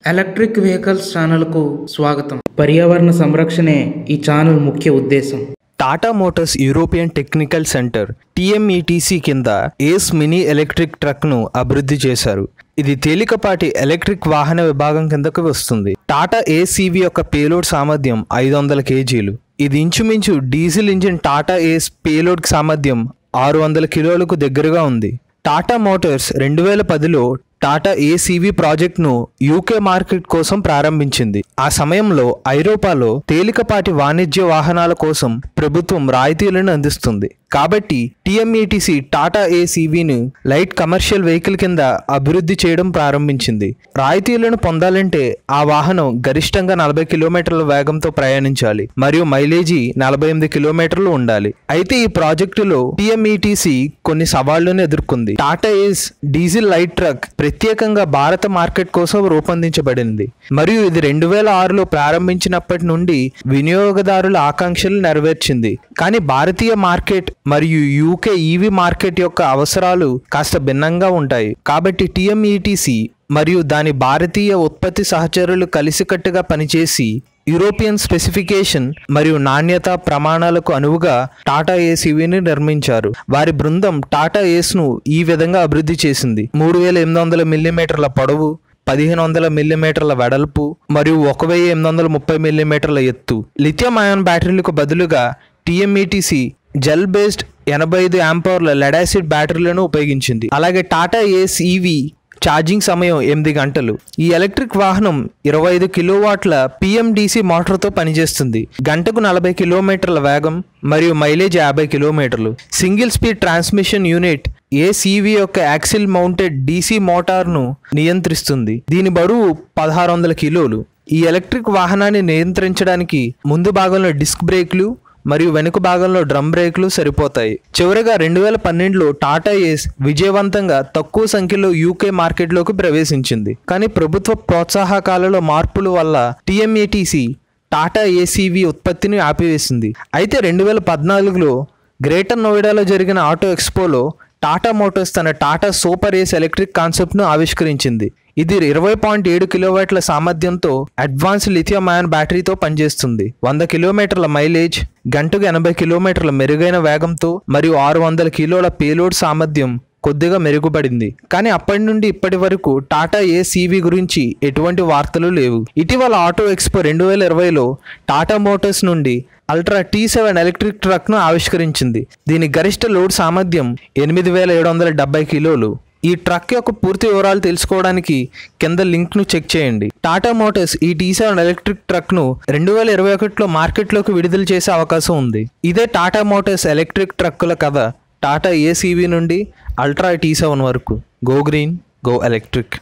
electric vehicles ఛానల్కు స్వాగతం పర్యావరణ సంరక్షణే ఈ ఛానల్ ముఖ్య ఉద్దేశం Tata motors European technical centre TMETC కింద ఏస్ మినీ ఎలక్ట్రిక్ ట్రక్ను అభివృద్ధి చేశారు ఇది తేలికపాటి ఎలక్ట్రిక్ వాహన విభాగం కిందకు వస్తుంది టాటా ఏసీవీ యొక్క పేలోడ్ సామర్థ్యం ఐదు వందల కేజీలు ఇది ఇంచుమించు diesel engine Tata Ace payload సామర్థ్యం ఆరు వందల కిలోలకు దగ్గరగా ఉంది టాటా మోటార్స్ రెండు వేల పదిలో టాటా ఏసీవీ ప్రాజెక్ట్ను యూకే మార్కెట్ కోసం ప్రారంభించింది ఆ సమయంలో ఐరోపాలో తేలికపాటి వాణిజ్య వాహనాల కోసం ప్రభుత్వం రాయితీలను అందిస్తుంది కాబట్టి టీఎంఈటీసీ టాటా ఏసీవీని లైట్ కమర్షియల్ వెహికల్ కింద అభివృద్ధి చేయడం ప్రారంభించింది రాయితీలను పొందాలంటే ఆ వాహనం గరిష్టంగా నలభై కిలోమీటర్ల వేగంతో ప్రయాణించాలి మరియు మైలేజీ నలభై ఎనిమిది కిలోమీటర్లు ఉండాలి అయితే ఈ ప్రాజెక్టులో టీఎంఈటీసీ కొన్ని సవాళ్లను ఎదుర్కొంది Tata Ace diesel light truck ప్రత్యేకంగా భారత మార్కెట్ కోసం రూపొందించబడింది మరియు ఇది రెండు వేల ఆరులో ప్రారంభించినప్పటి నుండి వినియోగదారుల ఆకాంక్షలు నెరవేర్చింది కానీ భారతీయ మార్కెట్ మరియు యూకే ఈవీ మార్కెట్ యొక్క అవసరాలు కాస్త భిన్నంగా ఉంటాయి కాబట్టి టీఎంఈటీసీ మరియు దాని భారతీయ ఉత్పత్తి సహచరులు కలిసికట్టుగా పనిచేసి యూరోపియన్ స్పెసిఫికేషన్ మరియు నాణ్యత ప్రమాణాలకు అనువుగా టాటా ఏసీవీని నిర్మించారు వారి బృందం టాటా ఏస్ను ఈ విధంగా అభివృద్ధి చేసింది మూడు వేల ఎనిమిది వందల మిల్లీమీటర్ల పొడవు పదిహేను వందల మిల్లీమీటర్ల వెడల్పు మరియు ఒక వెయ్యి ఎనిమిది వందల ముప్పై మిల్లీమీటర్ల ఎత్తు లిథియం అయాన్ బ్యాటరీలకు బదులుగా టీఎంఈటీసీ జెల్ బేస్డ్ ఎనభై ఐదు యాంపవర్ల లెడాసిడ్ బ్యాటరీలను ఉపయోగించింది అలాగే టాటా ఏస్ ఈవీ ఛార్జింగ్ సమయం ఎనిమిది గంటలు ఈ ఎలక్ట్రిక్ వాహనం ఇరవై ఐదు కిలోవాట్ల పిఎండిసి మోటార్తో పనిచేస్తుంది గంటకు నలభై కిలోమీటర్ల వేగం మరియు మైలేజ్ యాభై కిలోమీటర్లు single speed transmission unit ACV యొక్క యాక్సిల్ మౌంటెడ్ డీసీ మోటార్ను నియంత్రిస్తుంది దీని బరువు పదహారు వందల కిలోలు ఈ ఎలక్ట్రిక్ వాహనాన్ని నియంత్రించడానికి ముందు భాగంలో డిస్క్ బ్రేక్లు మరియు వెనుక భాగంలో డ్రమ్ బ్రేక్లు సరిపోతాయి చివరగా రెండు వేల పన్నెండులో టాటా ఏస్ విజయవంతంగా తక్కువ సంఖ్యలో యూకే మార్కెట్లోకి ప్రవేశించింది కానీ ప్రభుత్వ ప్రోత్సాహకాలలో మార్పుల వల్ల టీఎంఏటీసీ టాటా ఏసీవీ ఉత్పత్తిని ఆపివేసింది అయితే రెండు వేల పద్నాలుగులో గ్రేటర్ నోయిడాలో జరిగిన ఆటో ఎక్స్పోలో టాటా మోటార్స్ తన టాటా సూపర్ ఏస్ ఎలక్ట్రిక్ కాన్సెప్ట్ను ఆవిష్కరించింది ఇది ఇరవై పాయింట్ ఏడు కిలోవాట్ల సామర్థ్యంతో అడ్వాన్స్ లిథియం అయాన్ బ్యాటరీతో పనిచేస్తుంది వంద కిలోమీటర్ల మైలేజ్ గంటకు ఎనభై కిలోమీటర్ల మెరుగైన వేగంతో మరియు ఆరు వందల కిలోల పేలోడ్ సామర్థ్యం కొద్దిగా మెరుగుపడింది కానీ అప్పటి నుండి ఇప్పటి వరకు టాటా ఏ సీవీ గురించి ఎటువంటి వార్తలు లేవు ఇటీవల ఆటో ఎక్స్పో రెండు వేల ఇరవైలో టాటా మోటార్స్ నుండి అల్ట్రా టీ సెవెన్ ఎలక్ట్రిక్ ట్రక్ను ఆవిష్కరించింది దీని గరిష్ట లోడ్ సామర్థ్యం ఎనిమిది వేల ఏడు వందల డెబ్బై కిలోలు ఈ ట్రక్ యొక్క పూర్తి వివరాలు తెలుసుకోవడానికి కింద లింక్ను చెక్ చేయండి టాటా మోటార్స్ ఈ టీ సెవెన్ ఎలక్ట్రిక్ ట్రక్ను రెండు వేల ఇరవై ఒకటిలో మార్కెట్లోకి విడుదల చేసే అవకాశం ఉంది ఇదే టాటా మోటార్స్ ఎలక్ట్రిక్ ట్రక్కుల కథ టాటా ఏసీవీ నుండి అల్ట్రా టీ సెవెన్ వరకు గో గ్రీన్ గో ఎలక్ట్రిక్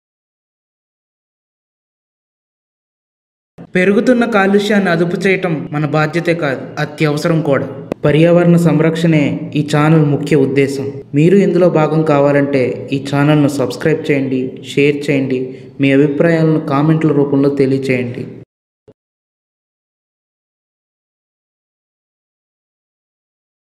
పెరుగుతున్న కాలుష్యాన్ని అదుపు చేయటం మన బాధ్యతే కాదు అత్యవసరం కూడా పర్యావరణ సంరక్షణే ఈ ఛానల్ ముఖ్య ఉద్దేశం మీరు ఇందులో భాగం కావాలంటే ఈ ఛానల్ను సబ్స్క్రైబ్ చేయండి షేర్ చేయండి మీ అభిప్రాయాలను కామెంట్ల రూపంలో తెలియచేయండి